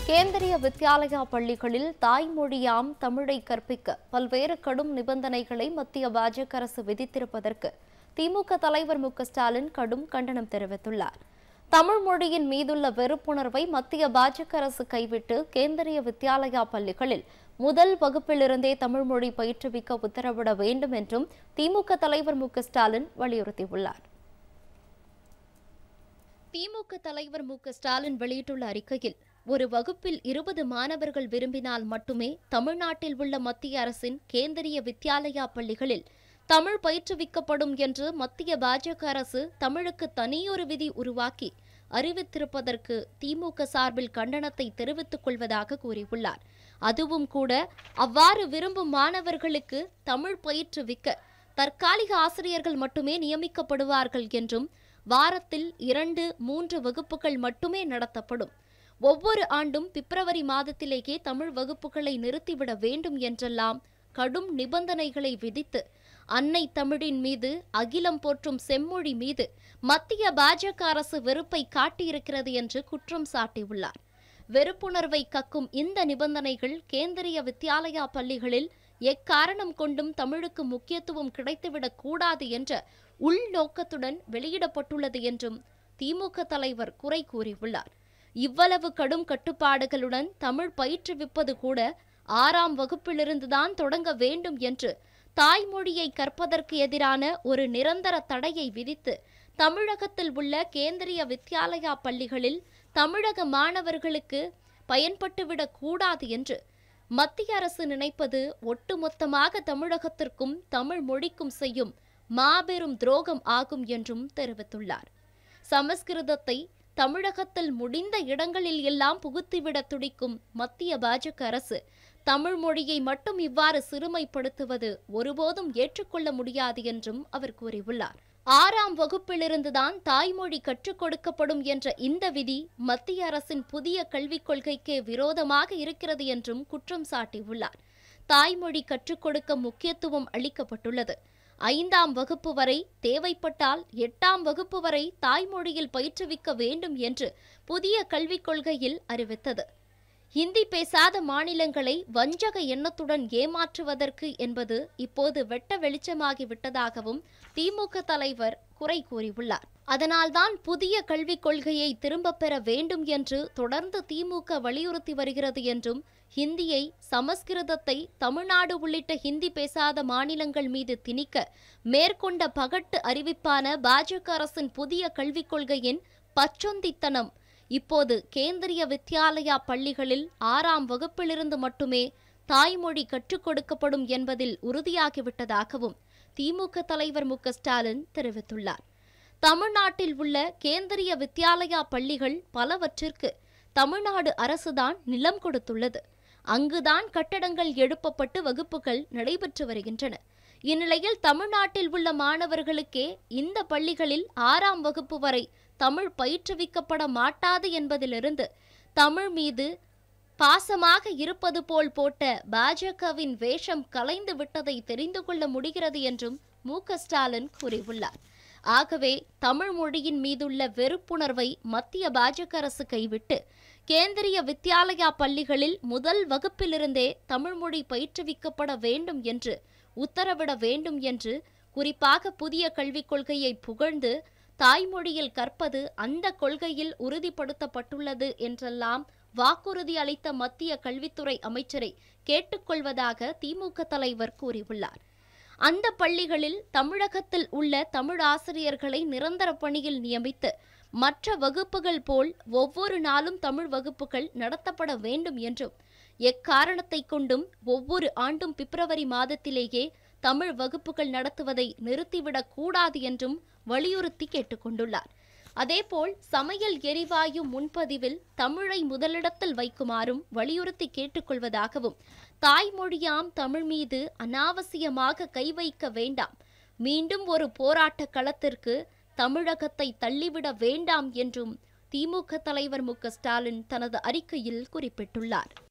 கேந்திரிய வித்யாலயா பள்ளிகளில் தாய்மொழியாம் தமிழை கற்பிக்க பல்வேறு கடும் நிபந்தனைகளை மத்திய பாஜக அரசு விதித்திருப்பதற்கு திமுக தலைவர் மு க ஸ்டாலின் கடும் கண்டனம் தெரிவித்துள்ளார் தமிழ் மொழியின் மீதுள்ள வெறுப்புணர்வை மத்திய பாஜக அரசு கைவிட்டு கேந்திரிய வித்யாலயா பள்ளிகளில் முதல் வகுப்பிலிருந்தே தமிழ் மொழி பயிற்றுவிக்க உத்தரவிட வேண்டும் என்றும் திமுக தலைவர் மு க ஸ்டாலின் வலியுறுத்தியுள்ளார் திமுக தலைவர் மு க ஸ்டாலின் வெளியிட்டுள்ள அறிக்கையில் ஒரு வகுப்பில் இருபது மாணவர்கள் விரும்பினால் மட்டுமே தமிழ்நாட்டில் உள்ள மத்திய அரசின் கேந்திரிய வித்யாலயா பள்ளிகளில் தமிழ் பயிற்றுவிக்கப்படும் என்று மத்திய பாஜக அரசு தமிழுக்கு தனியொரு விதி உருவாக்கி அறிவித்திருப்பதற்கு திமுக சார்பில் கண்டனத்தை தெரிவித்துக் கொள்வதாக கூறியுள்ளார் அதுவும் கூட அவ்வாறு விரும்பும் மாணவர்களுக்கு தமிழ் பயிற்றுவிக்க தற்காலிக ஆசிரியர்கள் மட்டுமே நியமிக்கப்படுவார்கள் என்றும் வாரத்தில் இரண்டு மூன்று வகுப்புகள் மட்டுமே நடத்தப்படும் ஒவ்வொரு ஆண்டும் பிப்ரவரி மாதத்திலேயே தமிழ் வகுப்புகளை நிறுத்திவிட வேண்டும் என்றெல்லாம் கடும் நிபந்தனைகளை விதித்து அன்னை தமிழின் மீது அகிலம் போற்றும் செம்மொழி மீது மத்திய பாஜக அரசு வெறுப்பை காட்டியிருக்கிறது என்று குற்றம் சாட்டியுள்ளார் வெறுப்புணர்வை கக்கும் இந்த நிபந்தனைகள் கேந்திரிய வித்யாலயா பள்ளிகளில் எக்காரணம் கொண்டும் தமிழுக்கு முக்கியத்துவம் கிடைத்துவிடக் கூடாது என்ற உள்நோக்கத்துடன் வெளியிடப்பட்டுள்ளது என்றும் திமுக தலைவர் குறை கூறியுள்ளார் இவ்வளவு கடும் கட்டுப்பாடுகளுடன் தமிழ் பயிற்றுவிப்பது கூட ஆறாம் வகுப்பிலிருந்துதான் தொடங்க வேண்டும் என்று தாய்மொழியை கற்பதற்கு எதிரான ஒரு நிரந்தர தடையை விதித்து தமிழகத்தில் உள்ள கேந்திரிய வித்யாலயா பள்ளிகளில் தமிழக மாணவர்களுக்கு பயன்பட்டுவிடக் கூடாது என்று மத்திய அரசு நினைப்பது ஒட்டுமொத்தமாக தமிழகத்திற்கும் தமிழ் மொழிக்கும் செய்யும் மாபெரும் துரோகம் ஆகும் என்றும் தெரிவித்துள்ளார் சமஸ்கிருதத்தை தமிழகத்தில் முடிந்த இடங்களில் எல்லாம் புகுத்திவிட துடிக்கும் மத்திய பாஜக அரசு தமிழ் மொழியை மட்டும் இவ்வாறு சிறுமைப்படுத்துவது ஒருபோதும் ஏற்றுக்கொள்ள முடியாது என்றும் அவர் கூறியுள்ளார் ஆறாம் வகுப்பிலிருந்துதான் தாய்மொழி கற்றுக் கொடுக்கப்படும் என்ற இந்த விதி மத்திய அரசின் புதிய கல்விக் கொள்கைக்கு விரோதமாக இருக்கிறது என்றும் குற்றம் சாட்டியுள்ளார் தாய்மொழி கற்றுக் கொடுக்க முக்கியத்துவம் அளிக்கப்பட்டுள்ளது ஐந்தாம் வகுப்பு வரை தேவைப்பட்டால் எட்டாம் வகுப்பு வரை தாய்மொழியில் பயிற்றுவிக்க வேண்டும் என்று புதிய கல்விக் கொள்கையில் அறிவித்தது ஹிந்தி பேசாத மாநிலங்களை வஞ்சக எண்ணத்துடன் ஏமாற்றுவதற்கு என்பது இப்போது வெட்ட வெளிச்சமாகி விட்டதாகவும் திமுக தலைவர் குறை கூறியுள்ளார் அதனால்தான் புதிய கல்விக் கொள்கையை திரும்பப் பெற வேண்டும் என்று தொடர்ந்து திமுக வலியுறுத்தி வருகிறது என்றும் ஹிந்தியை சமஸ்கிருதத்தை தமிழ்நாடு உள்ளிட்ட ஹிந்தி பேசாத மாநிலங்கள் மீது திணிக்க மேற்கொண்ட பகட்டு அறிவிப்பான பாஜக அரசின் புதிய கல்விக் கொள்கையின் பச்சொந்தித்தனம் இப்போது கேந்திரிய வித்யாலயா பள்ளிகளில் ஆறாம் வகுப்பிலிருந்து மட்டுமே தாய்மொழி கற்றுக் கொடுக்கப்படும் என்பதில் உறுதியாகிவிட்டதாகவும் திமுக தலைவர் மு க ஸ்டாலின் தெரிவித்துள்ளார் தமிழ்நாட்டில் உள்ள கேந்திரிய வித்யாலயா பள்ளிகள் பலவற்றிற்கு தமிழ்நாடு அரசுதான் நிலம் கொடுத்துள்ளது அங்குதான் கட்டடங்கள் எழுப்பப்பட்டு வகுப்புகள் நடைபெற்று வருகின்றன இந்நிலையில் தமிழ்நாட்டில் உள்ள மாணவர்களுக்கே இந்த பள்ளிகளில் ஆறாம் வகுப்பு வரை தமிழ் பயிற்றுவிக்கப்பட மாட்டாது என்பதிலிருந்து தமிழ் மீது பாசமாக இருப்பது போல் போட்ட பாஜகவின் வேஷம் கலைந்து விட்டதை தெரிந்து கொள்ள முடிகிறது என்றும் மு க ஸ்டாலின் கூறியுள்ளார் ஆகவே தமிழ் மொழியின் மீதுள்ள வெறுப்புணர்வை மத்திய பாஜக அரசு கைவிட்டு கேந்திரிய வித்யாலயா பள்ளிகளில் முதல் வகுப்பிலிருந்தே தமிழ் மொழி பயிற்றுவிக்கப்பட வேண்டும் என்று உத்தரவிட வேண்டும் என்று குறிப்பாக புதிய கல்விக் கொள்கையை புகழ்ந்து தாய்மொழியில் கற்பது அந்த கொள்கையில் உறுதிப்படுத்தப்பட்டுள்ளது என்றெல்லாம் வாக்குறுதி அளித்த மத்திய கல்வித்துறை அமைச்சரை கேட்டுக்கொள்வதாக திமுக தலைவர் கூறியுள்ளார் அந்த பள்ளிகளில் தமிழகத்தில் உள்ள தமிழ் ஆசிரியர்களை நிரந்தர பணியில் நியமித்து மற்ற வகுப்புகள் போல் ஒவ்வொரு நாளும் தமிழ் வகுப்புகள் நடத்தப்பட வேண்டும் என்றும் எக்காரணத்தை கொண்டும் ஒவ்வொரு ஆண்டும் பிப்ரவரி மாதத்திலேயே தமிழ் வகுப்புகள் நடத்துவதை நிறுத்திவிடக் கூடாது என்றும் வலியுறுத்தி கேட்டுக்கொண்டுள்ளார் அதேபோல் சமையல் எரிவாயு முன்பதிவில் தமிழை முதலிடத்தில் வைக்குமாறும் வலியுறுத்தி கேட்டுக்கொள்வதாகவும் தாய்மொழியாம் தமிழ் மீது அனாவசியமாக கை வைக்க வேண்டாம் மீண்டும் ஒரு போராட்ட களத்திற்கு தமிழகத்தை தள்ளிவிட வேண்டாம் என்றும் திமுக தலைவர் மு க ஸ்டாலின் தனது அறிக்கையில் குறிப்பிட்டுள்ளார்